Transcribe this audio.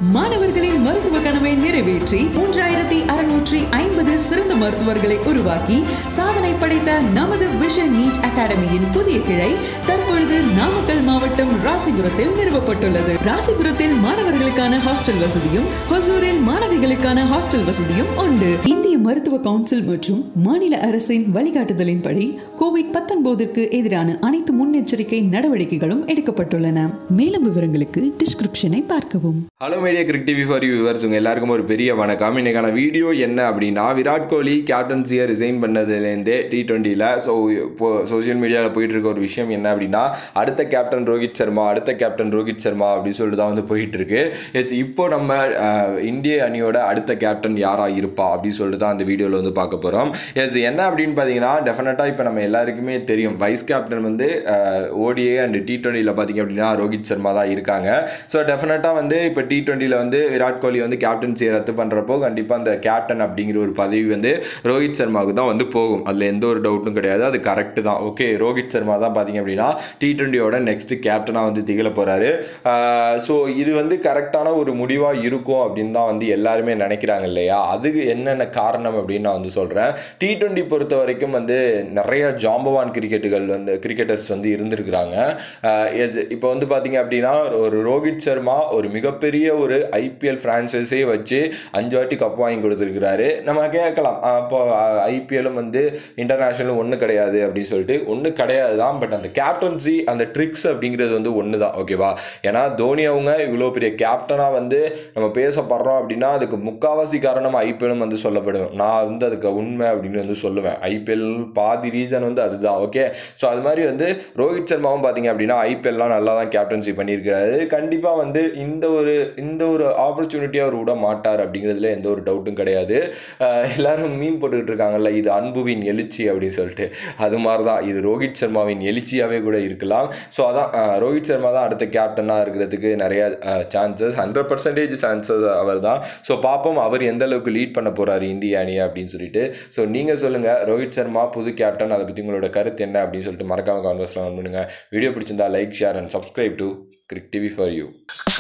மாணவர்களின் மருத்துவ கனவை நிறைவேற்றி மூன்றாயிரத்தி அறுநூற்றி ஐம்பது சிறந்த மருத்துவர்களை உருவாக்கி சாதனை படைத்த நமது விஷன் நீட் அகாடமியின் புதிய கிளை தற்பொழுது நாமக்கல் மாவட்டம் ராசிபுரத்தில் நிறுவப்பட்டுள்ளது ராசிபுரத்தில் மாணவர்களுக்கான ஹாஸ்டல் வசதியும் ஹொசூரில் மாணவிகளுக்கான ஹாஸ்டல் வசதியும் உண்டு இந்திய மருத்துவ கவுன்சில் மற்றும் மாநில அரசின் வழிகாட்டுதலின்படி கோவிட் பத்தொன்பதிற்கு எதிரான அனைத்து முன்னெச்சரிக்கை நடவடிக்கைகளும் எடுக்கப்பட்டுள்ளன மேலும் விவரங்களுக்கு டிஸ்கிரிப்ஷனை பார்க்கவும் hello media Cric TV for viewers உங்கள் எல்லாருக்கும் ஒரு பெரிய வணக்கம் இன்னைக்கான வீடியோ என்ன அப்படின்னா விராட் கோலி கேப்டன்சியை ரிசைன் பண்ணதுலேருந்தே டி டுவெண்ட்டியில் ஸோ இப்போ சோஷியல் மீடியாவில் போயிட்டு இருக்க ஒரு விஷயம் என்ன அப்படின்னா அடுத்த கேப்டன் ரோஹித் சர்மா அடுத்த கேப்டன் ரோஹித் சர்மா அப்படின்னு சொல்லிட்டு தான் வந்து போயிட்டு இருக்கு எஸ் இப்போ நம்ம அஹ், இந்திய அணியோட அடுத்த கேப்டன் யாராக இருப்பா அப்படின்னு சொல்லிட்டு தான் அந்த வீடியோவில் வந்து பார்க்க போகிறோம் எஸ் என்ன அப்படின்னு பார்த்தீங்கன்னா டெஃபினட்டாக இப்போ நம்ம எல்லாருக்குமே தெரியும் வைஸ் கேப்டன் வந்து ஓடிஏ அண்ட் டி டுவெண்ட்டியில் பார்த்தீங்க அப்படின்னா ரோஹித் சர்மா தான் இருக்காங்க ஸோ டெஃபினட்டாக வந்து இப்போ டி டுவெண்ட்டியில் வந்து விராட் கோலி வந்து கேப்டன்சியை ரத்து பண்ணுறப்போ கண்டிப்பாக அந்த கேப்டன் அப்படிங்கிற ஒரு பதவி வந்து ரோஹித் சர்மாவுக்கு தான் வந்து போகும் அதில் எந்த ஒரு டவுட்டும் கிடையாது அது கரெக்டு தான் ஓகே ரோஹித் சர்மா தான் பார்த்தீங்க அப்படின்னா டி டுவெண்ட்டியோட நெக்ஸ்ட் கேப்டனாக வந்து திகழ போகிறாரு ஸோ இது வந்து கரெக்டான ஒரு முடிவாக இருக்கும் அப்படின்னு தான் வந்து எல்லாருமே நினைக்கிறாங்க இல்லையா அதுக்கு என்னென்ன காரணம் அப்படின்னு நான் வந்து சொல்கிறேன் டி டுவெண்ட்டி பொறுத்த வரைக்கும் வந்து நிறைய ஜாம்பவான் கிரிக்கெட்டுகள் வந்து கிரிக்கெட்டர்ஸ் வந்து இருந்திருக்கிறாங்க எஸ் இப்போ வந்து பார்த்தீங்க அப்படின்னா ஒரு ரோஹித் சர்மா ஒரு மிகப்பெரிய ஒரு ஐபிஎல் ஃப்ரான்ச்சைஸே வச்சு அஞ்சு வாட்டி கப் வாங்கி கொடுத்துருக்கிறாரு நம்ம கேட்கலாம் அஹ் இப்போ ஐபிஎல்லும் வந்து இன்டர்நேஷ்னலும் ஒன்றும் கிடையாது அப்படின்னு சொல்லிட்டு ஒன்றும் கிடையாது தான் பட் அந்த கேப்டன்சி அந்த ட்ரிக்ஸ் அப்படிங்கிறது வந்து ஒன்று தான் ஓகேவா ஏன்னா தோனி அவங்க இவ்வளோ பெரிய கேப்டனாக வந்து நம்ம பேசப்படுறோம் அப்படின்னா அதுக்கு முக்காவாசி காரணம் ஐபிஎல்லும் வந்து சொல்லப்படுவேன் நான் வந்து அதுக்கு உண்மை அப்படின்னு வந்து சொல்லுவேன் ஐபிஎல் பாதி ரீசன் வந்து அதுதான் ஓகே ஸோ அது மாதிரி வந்து ரோஹித் சர்மாவும் பார்த்தீங்க அப்படின்னா ஐபிஎல்லாம் நல்லா தான் கேப்டன்சி பண்ணியிருக்கிறாரு கண்டிப்பாக வந்து இந்த ஒரு இந்த ஒரு ஆப்பர்ச்சுனிட்டியை அவர் விட மாட்டார் அப்படிங்கிறதுல எந்த ஒரு டவுட்டும் கிடையாது அஹ் எல்லாரும் மீன் போட்டுக்கிட்டு இருக்காங்கல்ல இது அன்புவின் எழுச்சி அப்படின்னு சொல்லிட்டு அது மாதிரி தான் இது ரோஹித் சர்மாவின் எழுச்சியாகவே கூட இருக்கலாம் ஸோ அதான் அஹ் ரோஹித் சர்மா தான் அடுத்த கேப்டனாக இருக்கிறதுக்கு நிறைய சான்சஸ் ஹண்ட்ரட் பர்சன்டேஜ் சான்சஸ் அவர் தான் ஸோ பார்ப்போம் அவர் எந்த அளவுக்கு லீட் பண்ண போகிறாரு இந்திய அணியை அப்படின்னு சொல்லிட்டு ஸோ நீங்கள் சொல்லுங்கள் ரோஹித் சர்மா புது கேப்டன் அதை பற்றி உங்களோட கருத்து என்ன அப்படின்னு சொல்லிட்டு மறக்காம கான்வர்ஸ்லாம் பண்ணுங்கள் வீடியோ பிடிச்சிருந்தா like share and subscribe to Cric TV for you